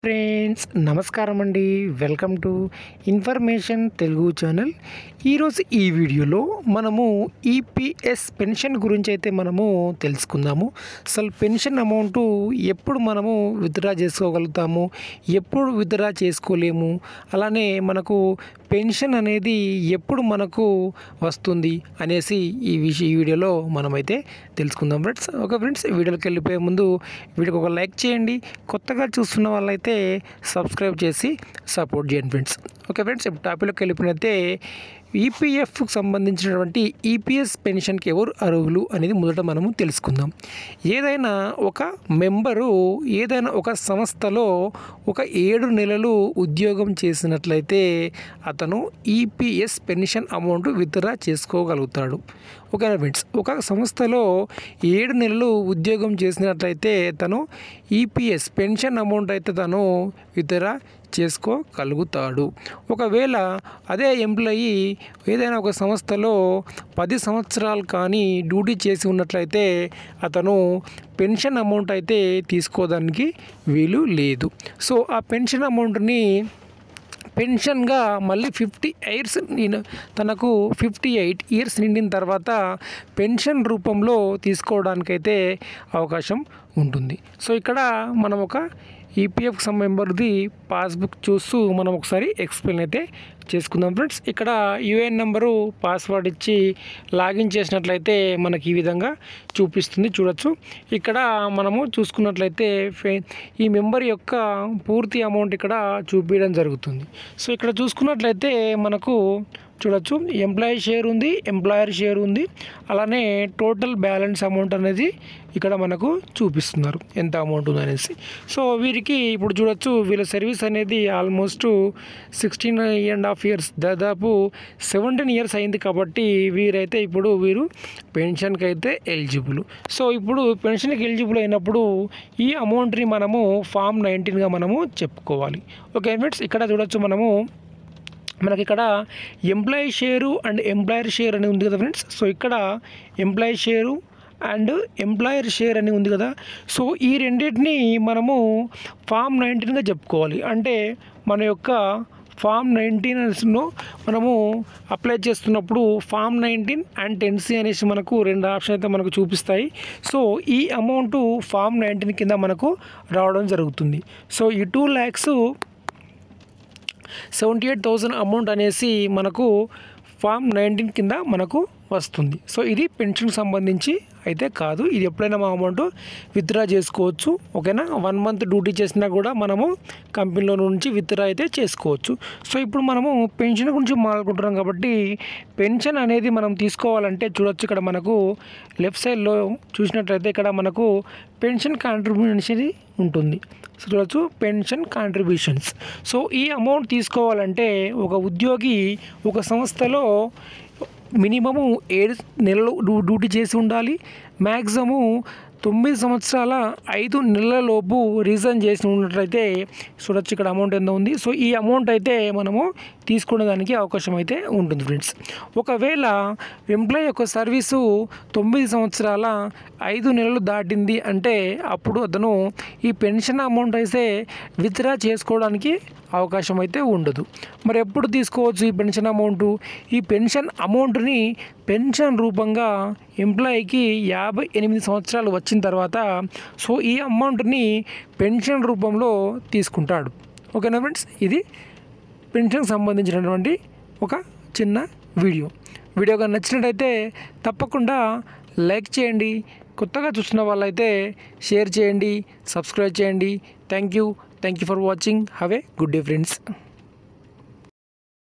friends నమస్కారం అండి welcome to information Telugu channel ఈరోజు ఈ వీడియోలో మనము ఈపీఎస్ పెన్షన్ గురించి అయితే మనము తెలుసుకుందాము అసలు పెన్షన్ అమౌంట్ ఎప్పుడు మనము విత్డ్రా చేసుకోగలుగుతాము ఎప్పుడు విత్డ్రా చేసుకోలేము అలానే మనకు పెన్షన్ అనేది ఎప్పుడు మనకు వస్తుంది అనేసి ఈ విషయ ఈ వీడియోలో మనమైతే తెలుసుకుందాం ఫ్రెండ్స్ ఓకే ఫ్రెండ్స్ వీడియోకి వెళ్ళిపోయే ముందు వీడియోకి ఒక లైక్ చేయండి కొత్తగా చూస్తున్న వాళ్ళైతే సబ్స్క్రైబ్ చేసి సపోర్ట్ చేయండి ఫ్రెండ్స్ ఓకే ఫ్రెండ్స్ ఇప్పుడు టాపిక్లోకి వెళ్ళిపోయినైతే ఈపీఎఫ్కి సంబంధించినటువంటి ఈపీఎస్ పెన్షన్కి ఎవరు అర్హులు అనేది మొదట మనము తెలుసుకుందాం ఏదైనా ఒక మెంబరు ఏదైనా ఒక సంస్థలో ఒక ఏడు నెలలు ఉద్యోగం చేసినట్లయితే అతను ఈపీఎస్ పెన్షన్ అమౌంట్ విత్డ్రా చేసుకోగలుగుతాడు ఓకేనా ఫ్రెండ్స్ ఒక సంస్థలో ఏడు నెలలు ఉద్యోగం చేసినట్లయితే తను ఈపీఎస్ పెన్షన్ అమౌంట్ అయితే తను విత్డ్రా చేసుకోగలుగుతాడు ఒకవేళ అదే ఎంప్లాయీ ఏదైనా ఒక సంస్థలో పది సంవత్సరాలు కానీ డ్యూటీ చేసి ఉన్నట్లయితే అతను పెన్షన్ అమౌంట్ అయితే తీసుకోవడానికి వీలు లేదు సో ఆ పెన్షన్ అమౌంట్ని పెన్షన్గా మళ్ళీ ఫిఫ్టీ ఇయర్స్ నేను తనకు ఫిఫ్టీ ఎయిట్ ఇయర్స్ నిండిన తర్వాత పెన్షన్ రూపంలో తీసుకోవడానికైతే అవకాశం ఉంటుంది సో ఇక్కడ మనం ఒక ఈపీఎఫ్ సమ్ మెంబర్ది పాస్బుక్ చూస్తూ మనం ఒకసారి ఎక్స్ప్లెయిన్ అయితే చేసుకుందాం ఫ్రెండ్స్ ఇక్కడ యూఏఎన్ నెంబరు పాస్వర్డ్ ఇచ్చి లాగిన్ చేసినట్లయితే మనకి ఈ విధంగా చూపిస్తుంది చూడొచ్చు ఇక్కడ మనము చూసుకున్నట్లయితే ఫే- ఈ మెంబర్ యొక్క పూర్తి అమౌంట్ ఇక్కడ చూపించడం జరుగుతుంది సో ఇక్కడ చూసుకున్నట్లయితే మనకు చూడొచ్చు ఎంప్లాయీ షేర్ ఉంది ఎంప్లాయర్ షేర్ ఉంది అలానే టోటల్ బ్యాలెన్స్ అమౌంట్ అనేది ఇక్కడ మనకు చూపిస్తున్నారు ఎంత అమౌంట్ ఉంది అనేసి సో వీరికి ఇప్పుడు చూడొచ్చు వీళ్ళ సర్వీస్ అనేది almost sixteen and half years దాదాపు సెవెంటీన్ ఇయర్స్ అయింది కాబట్టి వీరైతే ఇప్పుడు వీరు పెన్షన్కి అయితే ఎలిజిబుల్ సో ఇప్పుడు పెన్షన్కి ఎలిజిబుల్ అయినప్పుడు ఈ అమౌంట్ని మనము ఫామ్ నైన్టీన్గా మనము చెప్పుకోవాలి ఓకే ఫ్రెండ్స్ ఇక్కడ చూడొచ్చు మనము మనకి ఇక్కడ employee share and employer share అని ఉంది కదా ఫ్రెండ్స్ సో ఇక్కడ employee share and employer share అని ఉంది కదా సో ఈ రెండింటిని మనము ఫామ్ నైన్టీన్గా చెప్పుకోవాలి అంటే మన యొక్క ఫామ్ నైన్టీన్లో మనము అప్లై చేస్తున్నప్పుడు ఫామ్ నైన్టీన్ అండ్ టెన్సీ అనేసి మనకు రెండు ఆప్షన్ అయితే మనకు చూపిస్తాయి సో ఈ అమౌంట్ ఫామ్ నైన్టీన్ కింద మనకు రావడం జరుగుతుంది సో ఈ two lakhs seventy eight thousand amount అనేసి మనకు ఫామ్ నైన్టీన్ కింద మనకు వస్తుంది సో ఇది పెన్షన్ సంబంధించి అయితే కాదు ఇది ఎప్పుడైనా మా అమౌంట్ విత్డ్రా చేసుకోవచ్చు ఓకేనా వన్ మంత్ డ్యూటీ చేసినా కూడా మనము కంపెనీలో నుంచి విత్డ్రా అయితే చేసుకోవచ్చు సో ఇప్పుడు మనము పెన్షన్ గురించి మాట్లాడుకుంటున్నాం కాబట్టి పెన్షన్ అనేది మనం తీసుకోవాలంటే చూడొచ్చు ఇక్కడ మనకు లెఫ్ట్ సైడ్లో చూసినట్లయితే ఇక్కడ మనకు పెన్షన్ కాంట్రిబ్యూషన్ ఉంటుంది సో చూడొచ్చు పెన్షన్ కాంట్రిబ్యూషన్స్ సో ఈ అమౌంట్ తీసుకోవాలంటే ఒక ఉద్యోగి ఒక సంస్థలో మినిమము ఏడు నెలలు డ్యూ- డ్యూటీ చేసి ఉండాలి మ్యాక్సిమము తొమ్మిది సంవత్సరాల ఐదు నెలల లోపు రీజన్ చేసి ఉన్నట్లయితే చూడొచ్చు ఇక్కడ అమౌంట్ ఎంత ఉంది సో ఈ అమౌంట్ అయితే మనము తీసుకునేదానికి అవకాశం అయితే ఉంటుంది ఫ్రెండ్స్ ఒకవేళ ఎంప్లాయ్ యొక్క సర్వీసు తొమ్మిది సంవత్సరాల ఐదు నెలలు దాటింది అంటే అప్పుడు అతను ఈ పెన్షన్ అమౌంట్ అయితే విత్డ్రా చేసుకోవడానికి అవకాశం అయితే ఉండదు మరి ఎప్పుడు తీసుకోవచ్చు ఈ పెన్షన్ అమౌంట్ ఈ పెన్షన్ అమౌంట్ని పెన్షన్ రూపంగా ఎంప్లాయీకి యాభై ఎనిమిది సంవత్సరాలు వచ్చిన తర్వాత సో ఈ అమౌంట్ని పెన్షన్ రూపంలో తీసుకుంటాడు ఓకేనా ఫ్రెండ్స్ ఇది పెన్షన్కి సంబంధించినటువంటి ఒక చిన్న వీడియో వీడియో కానీ నచ్చినట్టయితే తప్పకుండా లైక్ చేయండి కొత్తగా చూస్తున్న వాళ్ళైతే షేర్ చేయండి సబ్స్క్రైబ్ చేయండి thank you thank you for watching have a good day friends